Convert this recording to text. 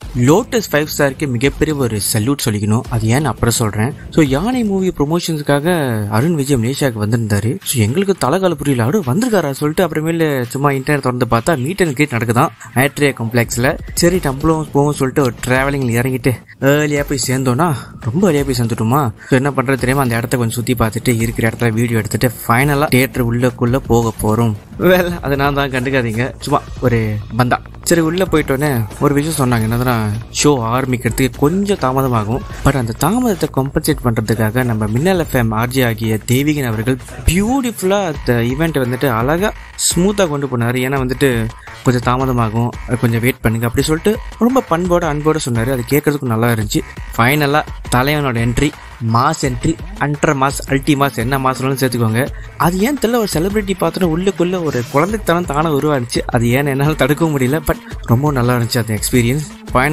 lotus five ஸ்டாருக்கு மிகப்பெரிய ஒரு சல்யூட் சொல்லிக்கணும் அது ஏன்னு அப்புறம் சொல்றேன் ஸோ யானை மூவி ப்ரொமோஷன்ஸ்க்காக அருண் விஜய் மலேசியாவுக்கு வந்திருந்தாரு ஸோ எங்களுக்கு தலைகால புரியல அவரு வந்திருக்காரா சொல்லிட்டு அப்புறமேல சும்மா இன்டர்நெட் திறந்து பார்த்தா மீட் அண்ட் கிரீட் நடக்குதான் ஆட்ரியா காம்ப்ளெக்ஸ்ல சரி நம்மளும் போவோம் சொல்லிட்டு ஒரு டிராவலிங்ல இறங்கிட்டு ஏர்லியா போய் சேர்ந்தோம்னா ரொம்ப ஏர்லியா போய் சேர்ந்துட்டோமா ஸோ என்ன பண்றது தெரியாம அந்த இடத்த கொஞ்சம் சுத்தி பார்த்துட்டு இருக்கிற இடத்துல வீடியோ எடுத்துட்டு ஃபைனலா தியேட்டர் உள்ளக்குள்ள போக போறோம் வேலை அதை நான் தான் கண்டுக்காதீங்க சும்மா ஒரு பந்தா சரி உள்ள போயிட்டோன்னே ஒரு விஷயம் சொன்னாங்க என்னதுன்னா ஷோ ஆரம்பிக்கிறதுக்கு கொஞ்சம் தாமதமாகும் பட் அந்த தாமதத்தை காம்பன்சேட் பண்றதுக்காக நம்ம மின்னல் எஃப்எம் ஆர்ஜி ஆகிய தேவிகன் அவர்கள் பியூட்டிஃபுல்லா அந்த ஈவெண்ட் வந்துட்டு அழகா ஸ்மூத்தா கொண்டு போனாரு ஏன்னா வந்துட்டு கொஞ்சம் தாமதமாகும் கொஞ்சம் வெயிட் பண்ணுங்க அப்படி சொல்லிட்டு ரொம்ப பண்போட அன்போட சொன்னாரு அது கேட்கறதுக்கும் நல்லா இருந்துச்சு ஃபைனலா தலைவனோட entry mass entry under mass அல்டி மாஸ் என்ன மாசம்னு சேர்த்துக்கோங்க அது ஏன் தெரியல ஒரு செலிபிரிட்டி பார்த்தோன்னா உள்ளுக்குள்ள ஒரு குழந்தைத்தனம் தானே உருவாச்சு அது ஏன்னு என்னால் தடுக்கவும் முடியல பட் ரொம்ப நல்லா இருந்துச்சு அந்த எக்ஸ்பீரியன்ஸ்